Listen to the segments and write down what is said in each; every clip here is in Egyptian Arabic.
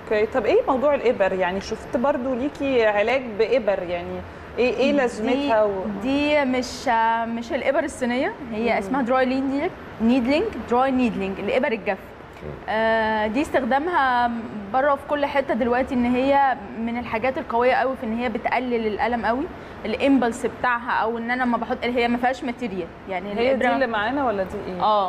اوكي طب ايه موضوع الابر يعني شفت برضو ليكي علاج بابر يعني ايه ايه لازمتها و... دي مش مش الابر الصينيه هي اسمها دراي نيدلينج دراي نيدلينج الابر الجاف آه، دي استخدامها بره في كل حته دلوقتي ان هي من الحاجات القويه قوي في ان هي بتقلل الالم قوي الامبلس بتاعها او ان انا ما بحط هي ما فيهاش ماتيريال يعني هي دي اللي معانا ولا دي ايه اه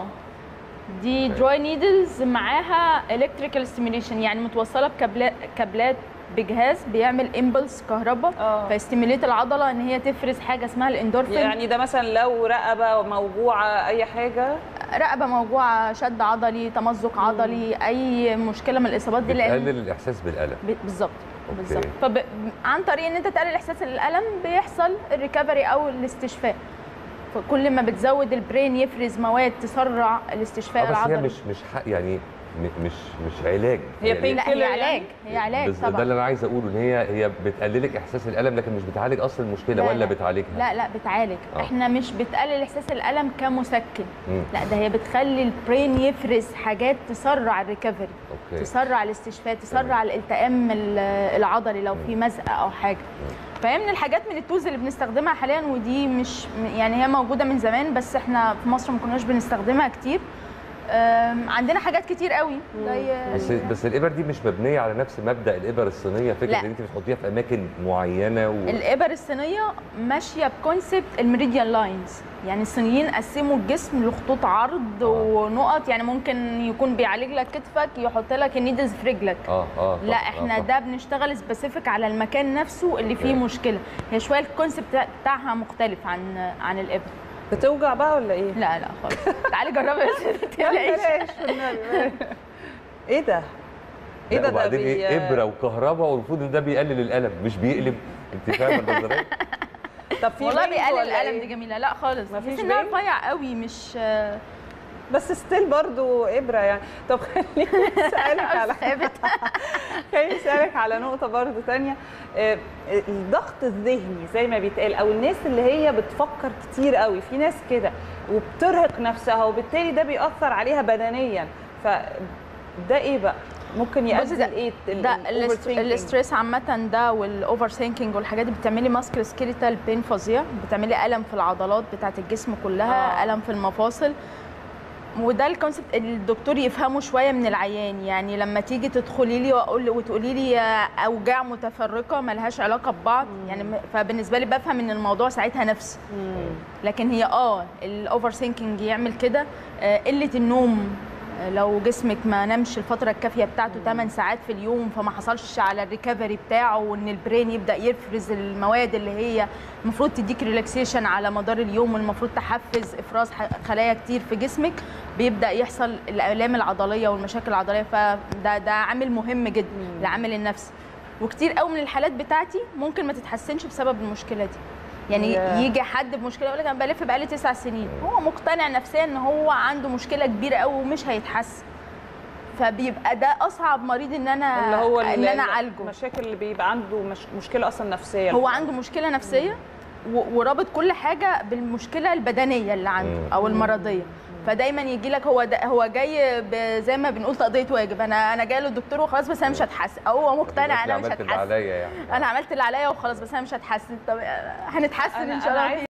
دي دراي نيدلز معاها الكتريكال ستيميوليشن يعني متوصله بكابلات كابلات بجهاز بيعمل امبلس كهرباء آه. فيستيميليت العضله ان هي تفرز حاجه اسمها الاندورفين يعني ده مثلا لو رقبه موجوعه اي حاجه رقبه موجوعه شد عضلي تمزق عضلي اي مشكله من الاصابات دي بتقلل الاحساس بالالم ب- بالظبط بالظبط فعن طريق ان انت تقلل احساس الالم بيحصل الريكفري او الاستشفاء فكل ما بتزود البرين يفرز مواد تسرع الاستشفاء آه، بس هي العضلي مش مش حق يعني م- مش مش علاج هي يعني pain لا هي killer علاج يعني؟ هي علاج بس ده اللي طبعا انا عايز اقوله ان هي هي بتقللك احساس الالم لكن مش بتعالج اصل المشكله لا، ولا لا. بتعالجها لا لا بتعالج آه. احنا مش بتقلل احساس الالم كمسكن مم. لا ده هي بتخلي البرين يفرز حاجات تسرع الريكفري اوكي تسرع الاستشفاء تسرع الالتئام ال- العضلي لو في مزق او حاجه فهي من الحاجات من التولز اللي بنستخدمها حاليا ودي مش يعني هي موجوده من زمان بس احنا في مصر ما كناش بنستخدمها كتير أم، عندنا حاجات كتير قوي زي بس بس الابر دي مش مبنيه على نفس مبدا الابر الصينيه فكره لا. ان انت بتحطيها في اماكن معينه و... الابر الصينيه ماشيه بكونسبت الميريديان لاينز يعني الصينيين قسموا الجسم لخطوط عرض ونقط يعني ممكن يكون بيعالج لك كتفك يحط لك النيدلز في رجلك اه اه لا احنا ده بنشتغل سبيسيفيك على المكان نفسه اللي فيه أوكي. مشكله هي شويه الكونسبت بتاعها مختلف عن عن الابر بتوجع بقى ولا ايه لا لا خالص تعالي جربي بس ما تقلقيش بلاش والنبي. ايه ده ايه ده ده وبعدين بي- ايه ابره وكهرباء والمفروض ان ده بيقلل الالم مش بيقلب انت فاهمه النظريه طب في والله بنج بيقلل ولا الالم إيه؟ دي جميله لا خالص مفيش مفيش انها بنج؟ رفيع قوي مش بس ستيل برضو ابره يعني طب خليني اسالك على ثابت خليني اسالك على نقطه برضو تانية آه، الضغط الذهني زي ما بيتقال او الناس اللي هي بتفكر كتير قوي في ناس كده وبترهق نفسها وبالتالي ده بيأثر عليها بدنيا فده ايه بقى ممكن بصي يؤدي ده- لايه ال- ده ال الاست- overthinking؟ الاستريس عامة ده والاوفر ثينكينج والحاجات دي بتعملي ماسكل سكيليتال بين فظيع بتعملي الم في العضلات بتاعه الجسم كلها آه. الم في المفاصل وده الكونسبت الدكتور يفهمه شويه من العيان يعني لما تيجي تدخلي لي واقول وتقولي لي اوجاع متفرقه ملهاش علاقه ببعض يعني م- فبالنسبه لي بفهم ان الموضوع ساعتها نفسي مم. لكن هي اه الاوفر ثينكينج يعمل كده آه، قله النوم آه، لو جسمك ما نامش الفتره الكافيه بتاعته 8 ساعات في اليوم فما حصلش على الريكفري بتاعه وان البرين يبدا يفرز المواد اللي هي المفروض تديك ريلاكسيشن على مدار اليوم والمفروض تحفز افراز ح- خلايا كتير في جسمك بيبدا يحصل الالام العضليه والمشاكل العضليه فده ده عامل مهم جدا العامل النفسي وكتير قوي من الحالات بتاعتي ممكن ما تتحسنش بسبب المشكله دي يعني ياه. يجي حد بمشكله يقول لك انا بلف بقالي تسع سنين هو مقتنع نفسيا ان هو عنده مشكله كبيره قوي ومش هيتحسن فبيبقى ده اصعب مريض ان انا اللي هو ان انا اعالجه المشاكل اللي بيبقى عنده مش مشكله اصلا نفسيه هو عنده مشكله نفسيه و- ورابط كل حاجه بالمشكله البدنيه اللي عنده مم. او المرضيه فدايما يجي لك هو ده هو جاي ب- زي ما بنقول تقضيه واجب انا انا جاي للدكتور وخلاص بس انا مش هتحسن أو هو مقتنع انا مش عملت اللي هتحسن عليا يعني انا عملت اللي عليا وخلاص بس انا مش هتحسن طب هنتحسن أنا- ان شاء أنا الله عايزة